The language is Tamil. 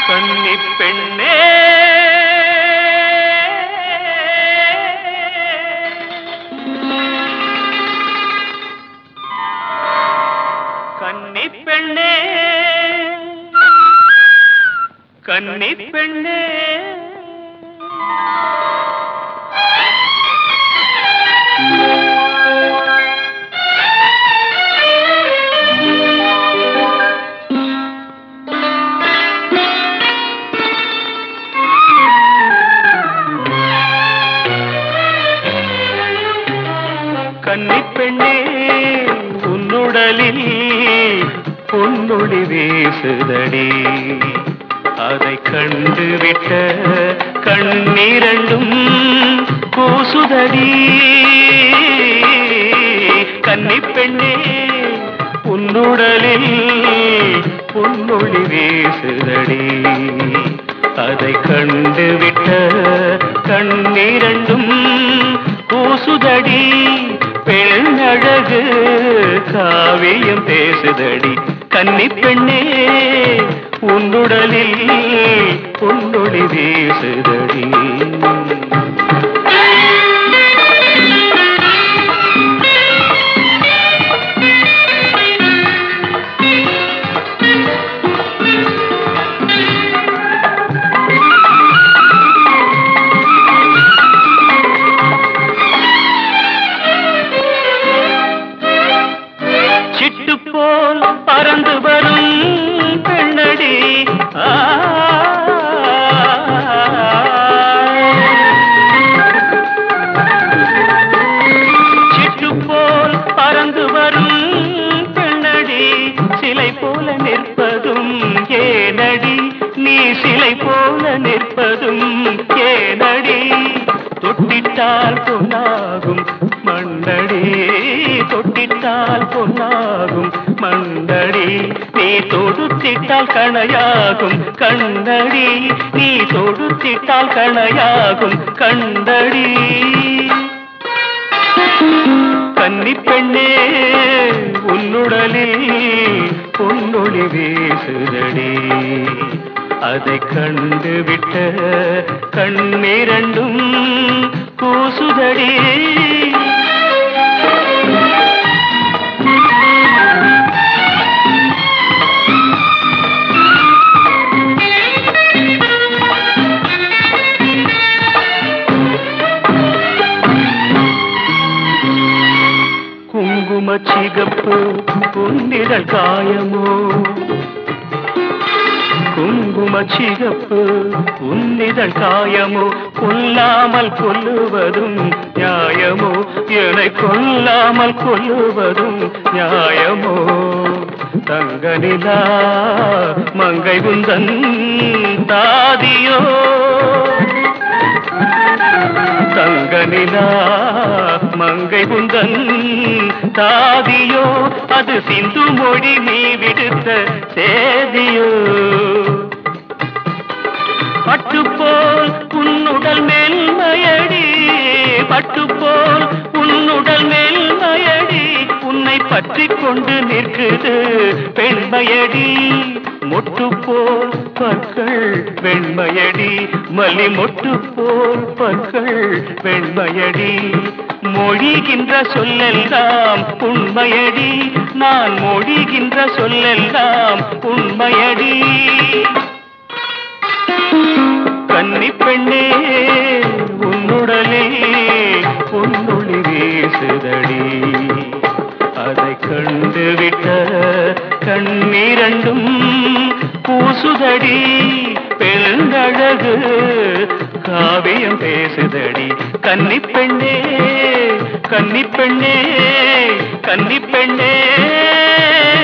கன்னி பெண்ணே கன்னி பெண்ணே கன்னி பெண்ணே கன்னி பெண்ணே உன்னுடலில் பொன்னொளி வீசுதடி அதை கண்டு விட்ட கண்ணீரண்டும் கூசுதடி கன்னி பெண்ணே உன்னுடலில் பொன்னொளி வீசுதடி அதை கண்டு விட்ட கண்ணீரண்டும் கூசுதடி பெண்ணழகு காவியம் பேசுதடி கன்னி பெண்ணே உன்னுடலில் பொன்னொளி வீசுதடி சிட்டு போல் பறந்து வரும் பெண்ணடி ஆ. சிட்டு போல் பறந்து வரும் பெண்ணடி சிலை போல நிற்பதும் ஏனடி நீ சிலை போல நிற்பதும் ஏனடி தொட்டிட்டால் பொன்னாகும் மண்ணடி தொட்டிட்டால் பொன்னாகும் மண்ணடி நீ தொடுத்திட்டால் கணையாகும் கண்ணடி நீ தொடுத்திட்டால் கணையாகும் கண்டடி கன்னி பெண்ணே உன்னுடலில் பொன்னொளி வீசுதடி அதை கண்டு விட்ட கண்ணீரண்டும் கூசுதடி குங்கும சிகப்பு பொன்னிதழ் காயமோ குங்கும சிகப்பு உன்னிதழ் காயமோ கொல்லாமல் கொல்லுவதும் நியாயமோ என்னை கொல்லாமல் கொல்லுவதும் நியாயமோ தங்க நிலா மங்கை உந்தன் தாதியோ தங்க நிலா மங்கை குந்தன் தாதியோ அது சிந்து மொழி நீ விடுத்த சேதியோ பட்டுப்போல் உன்னுடல் மெல்மையடி பட்டுப்போல் உன்னுடல் மெல்மையடி உன்னை பற்றி கொண்டு நிற்குது பெண்மையடி மொட்டுப்போல் பற்கள் வெண்மையடி மல்லி மொட்டுப்போல் பற்கள் வெண்மையடி மொழிகின்ற சொல்லெல்லாம் உண்மையடி நான் மொழிகின்ற சொல்லெல்லாம் உண்மையடி கன்னி பெண்ணே உன்னுடலே பொன்னொளி வீசுதடி அதை கண்டு விட்ட கண்ணீரண்டும் பூசுதடி பெருந்தழகு காவியம் பேசுதடி கன்னி பெண்ணே கன்னி பெண்ணே கன்னி பெண்ணே